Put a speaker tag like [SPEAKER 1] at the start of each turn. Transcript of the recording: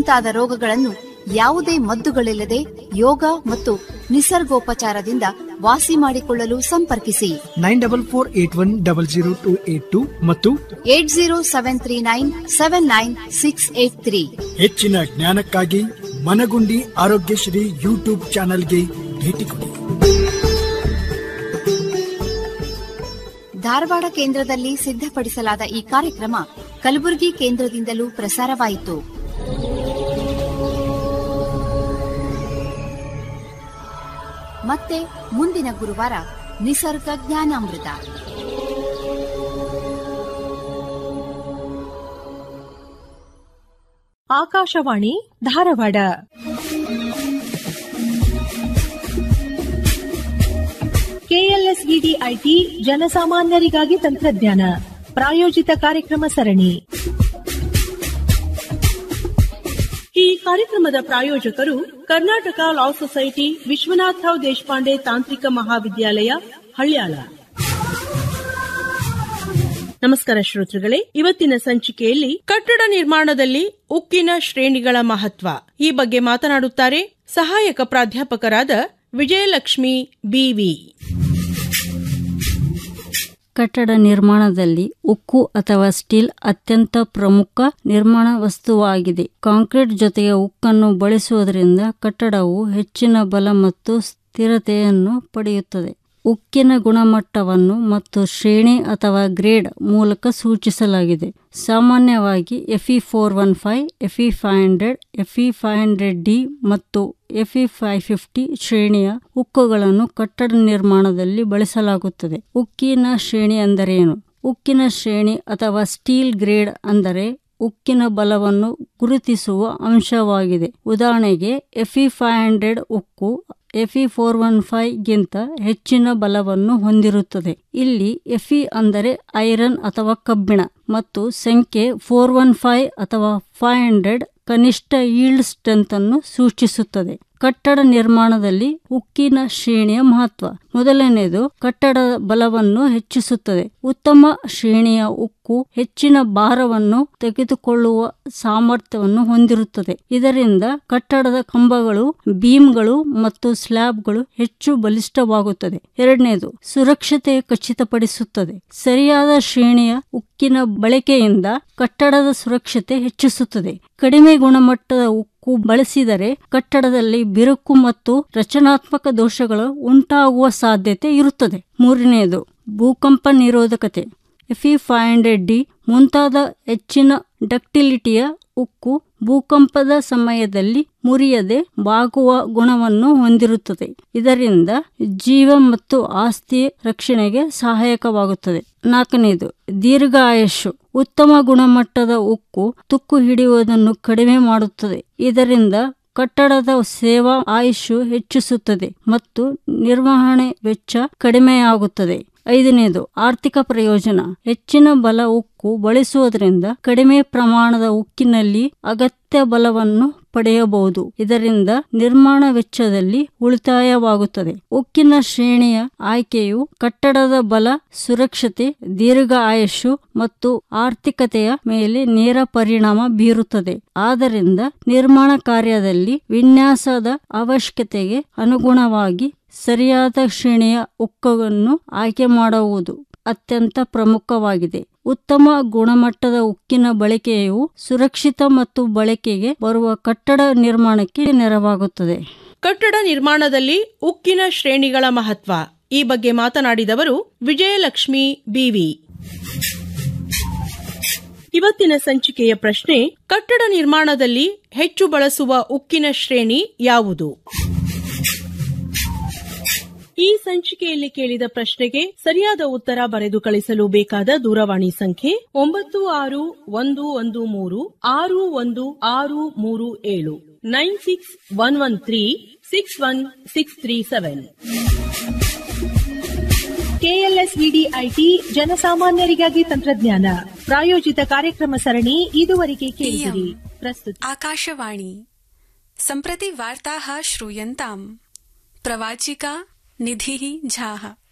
[SPEAKER 1] ಮುಂತಾದ ರೋಗಗಳನ್ನು ಯಾವುದೇ ಮದ್ದುಗಳಿಲ್ಲದೆ ಯೋಗ ಮತ್ತು ನಿಸರ್ಗೋಪಚಾರದಿಂದ ವಾಸಿ ಮಾಡಿಕೊಳ್ಳಲು ಸಂಪರ್ಕಿಸಿ
[SPEAKER 2] nine double four eight one double zero two eight two ಮತ್ತು
[SPEAKER 1] eight zero seven three nine seven nine six eight three
[SPEAKER 2] ಹೆಚ್ಚಿನ ಜ್ಞಾನಕ್ಕಾಗಿ ಮನಗುಂಡಿ ಆರೋಗ್ಯಶ್ರೀ ಯೂಟ್ಯೂಬ್ ಚಾನೆಲ್ಗೆ ಭೇಟಿ ಕೊಡಿ
[SPEAKER 1] ಧಾರವಾಡ ಕೇಂದ್ರದಲ್ಲಿ ಸಿದ್ಧಪಡಿಸಲಾದ ಈ ಕಾರ್ಯಕ್ರಮ ಕಲಬುರಗಿ ಕೇಂದ್ರದಿಂದಲೂ ಪ್ರಸಾರವಾಯಿತು ಮತ್ತೆ ಮುಂದಿನ ಗುರುವಾರ ನಿಸರ್ಗ ಜ್ಞಾನಾಮೃತ
[SPEAKER 3] ಆಕಾಶವಾಣಿ ಧಾರವಾಡ ಕೆಎಲ್ಎಸ್ಇಡಿ ಐಟಿ ಜನಸಾಮಾನ್ಯರಿಗಾಗಿ ತಂತ್ರಜ್ಞಾನ ಪ್ರಾಯೋಜಿತ ಕಾರ್ಯಕ್ರಮ ಸರಣಿ ಈ ಕಾರ್ಯಕ್ರಮದ ಪ್ರಾಯೋಜಕರು ಕರ್ನಾಟಕ ಲಾ ಸೊಸೈಟಿ ವಿಶ್ವನಾಥರಾವ್ ದೇಶಪಾಂಡೆ ತಾಂತ್ರಿಕ ಮಹಾವಿದ್ಯಾಲಯ ಹಳ್ಯಾಳ ನಮಸ್ಕಾರ ಶ್ರೋತೃಗಳೇ ಇವತ್ತಿನ ಸಂಚಿಕೆಯಲ್ಲಿ ಕಟ್ಟಡ ನಿರ್ಮಾಣದಲ್ಲಿ ಉಕ್ಕಿನ ಶ್ರೇಣಿಗಳ ಮಹತ್ವ ಈ ಬಗ್ಗೆ ಮಾತನಾಡುತ್ತಾರೆ ಸಹಾಯಕ ಪ್ರಾಧ್ಯಾಪಕರಾದ ವಿಜಯಲಕ್ಷ್ಮಿ ಬಿವಿ
[SPEAKER 4] ಕಟ್ಟಡ ನಿರ್ಮಾಣದಲ್ಲಿ ಉಕ್ಕು ಅಥವಾ ಸ್ಟೀಲ್ ಅತ್ಯಂತ ಪ್ರಮುಖ ನಿರ್ಮಾಣ ವಸ್ತುವಾಗಿದೆ ಕಾಂಕ್ರೀಟ್ ಜೊತೆಗೆ ಉಕ್ಕನ್ನು ಬಳಸುವುದರಿಂದ ಕಟ್ಟಡವು ಹೆಚ್ಚಿನ ಬಲ ಮತ್ತು ಸ್ಥಿರತೆಯನ್ನು ಪಡೆಯುತ್ತದೆ ಉಕ್ಕಿನ ಗುಣಮಟ್ಟವನ್ನು ಮತ್ತು ಶ್ರೇಣಿ ಅಥವಾ ಗ್ರೇಡ್ ಮೂಲಕ ಸೂಚಿಸಲಾಗಿದೆ ಸಾಮಾನ್ಯವಾಗಿ FE four one five FE five hundred FE five hundred D ಮತ್ತು ಎಫ್ಇ ಫೈವ್ ಫಿಫ್ಟಿ ಶ್ರೇಣಿಯ ಉಕ್ಕುಗಳನ್ನು ಕಟ್ಟಡ ನಿರ್ಮಾಣದಲ್ಲಿ ಬಳಸಲಾಗುತ್ತದೆ ಉಕ್ಕಿನ ಶ್ರೇಣಿ ಎಂದರೇನು ಉಕ್ಕಿನ ಶ್ರೇಣಿ ಅಥವಾ ಸ್ಟೀಲ್ ಗ್ರೇಡ್ ಅಂದರೆ ಉಕ್ಕಿನ ಬಲವನ್ನು ಗುರುತಿಸುವ ಅಂಶವಾಗಿದೆ ಉದಾಹರಣೆಗೆ ಎಫ್ಇ ಫೈವ್ ಹಂಡ್ರೆಡ್ ಉಕ್ಕು ಎಫ್ಇ ಫೋರ್ ಒನ್ ಫೈವ್ ಗಿಂತ ಹೆಚ್ಚಿನ ಬಲವನ್ನು ಹೊಂದಿರುತ್ತದೆ ಇಲ್ಲಿ ಎಫ್ಇ ಅಂದರೆ ಐರನ್ ಅಥವಾ ಕಬ್ಬಿಣ ಮತ್ತು ಸಂಖ್ಯೆ ಫೋರ್ ಒನ್ ಫೈವ್ ಅಥವಾ ಫೈವ್ ಹಂಡ್ರೆಡ್ ಕನಿಷ್ಠ ಈಲ್ಡ್ ಸ್ಟ್ರೆಂತ್ ಅನ್ನು ಸೂಚಿಸುತ್ತದೆ ಕಟ್ಟಡ ನಿರ್ಮಾಣದಲ್ಲಿ ಉಕ್ಕಿನ ಶ್ರೇಣಿಯ ಮಹತ್ವ ಮೊದಲನೆಯದು ಕಟ್ಟಡದ ಬಲವನ್ನು ಹೆಚ್ಚಿಸುತ್ತದೆ ಉತ್ತಮ ಶ್ರೇಣಿಯ ಉಕ್ಕು ಹೆಚ್ಚಿನ ಭಾರವನ್ನು ತೆಗೆದುಕೊಳ್ಳುವ ಸಾಮರ್ಥ್ಯವನ್ನು ಹೊಂದಿರುತ್ತದೆ ಇದರಿಂದ ಕಟ್ಟಡದ ಕಂಬಗಳು ಬೀಮ್ಗಳು ಮತ್ತು ಸ್ಲ್ಯಾಬ್ಗಳು ಹೆಚ್ಚು ಬಲಿಷ್ಠವಾಗುತ್ತದೆ ಎರಡನೇದು ಸುರಕ್ಷತೆ ಖಚಿತಪಡಿಸುತ್ತದೆ ಸರಿಯಾದ ಶ್ರೇಣಿಯ ಉಕ್ಕಿನ ಬಳಕೆಯಿಂದ ಕಟ್ಟಡದ ಸುರಕ್ಷತೆ ಹೆಚ್ಚಿಸುತ್ತದೆ ಕಡಿಮೆ ಗುಣಮಟ್ಟದ ಉಕ್ಕು ಬಳಸಿದರೆ ಕಟ್ಟಡದಲ್ಲಿ ಬಿರುಕು ಮತ್ತು ರಚನಾತ್ಮಕ ದೋಷಗಳು ಉಂಟಾಗುವ ಸಾಧ್ಯತೆ ಇರುತ್ತದೆ ಮೂರನೆಯದು ಭೂಕಂಪ ನಿರೋಧಕತೆ ಎಫಿ ಫೈವ್ ಹಂಡ್ರೆಡ್ ಡಿ ಮುಂತಾದ ಹೆಚ್ಚಿನ ಡಕ್ಟಿಲಿಟಿಯ ಉಕ್ಕು ಭೂಕಂಪದ ಸಮಯದಲ್ಲಿ ಮುರಿಯದೆ ಬಾಗುವ ಗುಣವನ್ನು ಹೊಂದಿರುತ್ತದೆ ಇದರಿಂದ ಜೀವ ಮತ್ತು ಆಸ್ತಿ ರಕ್ಷಣೆಗೆ ಸಹಾಯಕವಾಗುತ್ತದೆ ನಾಲ್ಕನೇದು ದೀರ್ಘ ಆಯುಷು ಉತ್ತಮ ಗುಣಮಟ್ಟದ ಉಕ್ಕು ತುಕ್ಕು ಹಿಡಿಯುವುದನ್ನು ಕಡಿಮೆ ಮಾಡುತ್ತದೆ ಇದರಿಂದ ಕಟ್ಟಡದ ಸೇವಾ ಆಯುಷು ಹೆಚ್ಚಿಸುತ್ತದೆ ಮತ್ತು ನಿರ್ವಹಣೆ ವೆಚ್ಚ ಕಡಿಮೆಯಾಗುತ್ತದೆ ಐದನೇದು ಆರ್ಥಿಕ ಪ್ರಯೋಜನ ಹೆಚ್ಚಿನ ಬಲ ಉಕ್ಕು ಬಳಸುವುದರಿಂದ ಕಡಿಮೆ ಪ್ರಮಾಣದ ಉಕ್ಕಿನಲ್ಲಿ ಅಗತ್ಯ ಬಲವನ್ನು ಪಡೆಯಬಹುದು ಇದರಿಂದ ನಿರ್ಮಾಣ ವೆಚ್ಚದಲ್ಲಿ ಉಳಿತಾಯವಾಗುತ್ತದೆ ಉಕ್ಕಿನ ಶ್ರೇಣಿಯ ಆಯ್ಕೆಯು ಕಟ್ಟಡದ ಬಲ ಸುರಕ್ಷತೆ ದೀರ್ಘ ಆಯುಷು ಮತ್ತು ಆರ್ಥಿಕತೆಯ ಮೇಲೆ ನೇರ ಪರಿಣಾಮ ಬೀರುತ್ತದೆ ಆದ್ದರಿಂದ ನಿರ್ಮಾಣ ಕಾರ್ಯದಲ್ಲಿ ವಿನ್ಯಾಸದ ಅವಶ್ಯಕತೆಗೆ ಅನುಗುಣವಾಗಿ ಸರಿಯಾದ ಶ್ರೇಣಿಯ ಉಕ್ಕನ್ನು ಆಯ್ಕೆ ಮಾಡುವುದು ಅತ್ಯಂತ ಪ್ರಮುಖವಾಗಿದೆ ಉತ್ತಮ ಗುಣಮಟ್ಟದ ಉಕ್ಕಿನ ಬಳಕೆಯು ಸುರಕ್ಷಿತ ಮತ್ತು ಬಳಕೆಗೆ ಬರುವ ಕಟ್ಟಡ ನಿರ್ಮಾಣಕ್ಕೆ ನೆರವಾಗುತ್ತದೆ
[SPEAKER 3] ಕಟ್ಟಡ ನಿರ್ಮಾಣದಲ್ಲಿ ಉಕ್ಕಿನ ಶ್ರೇಣಿಗಳ ಮಹತ್ವ ಈ ಬಗ್ಗೆ ಮಾತನಾಡಿದವರು ವಿಜಯಲಕ್ಷ್ಮಿ ಬಿವಿ ಇವತ್ತಿನ ಸಂಚಿಕೆಯ ಪ್ರಶ್ನೆ ಕಟ್ಟಡ ನಿರ್ಮಾಣದಲ್ಲಿ ಹೆಚ್ಚು ಬಳಸುವ ಉಕ್ಕಿನ ಶ್ರೇಣಿ ಯಾವುದು ಈ ಸಂಚಿಕೆಯಲ್ಲಿ ಕೇಳಿದ ಪ್ರಶ್ನೆಗೆ ಸರಿಯಾದ ಉತ್ತರ ಬರೆದು ಕಳಿಸಲು ಬೇಕಾದ ದೂರವಾಣಿ ಸಂಖ್ಯೆ ಒಂಬತ್ತು ಆರು ಒಂದು ಒಂದು ಮೂರು ಆರು ಒಂದು ಆರು ಮೂರು ಏಳು nine six one one three six one six three seven KLSED IT ಜನಸಾಮಾನ್ಯರಿಗಾಗಿ ತಂತ್ರಜ್ಞಾನ ಪ್ರಾಯೋಜಿತ ಕಾರ್ಯಕ್ರಮ ಸರಣಿ ಇದುವರೆಗೆ ಕೇಳಿದಿರಿ ಪ್ರಸ್ತುತ
[SPEAKER 5] आकाशवाणी सम्प्रति वार्ताः श्रूयन्ताम् प्रवाचिका निधिः झाः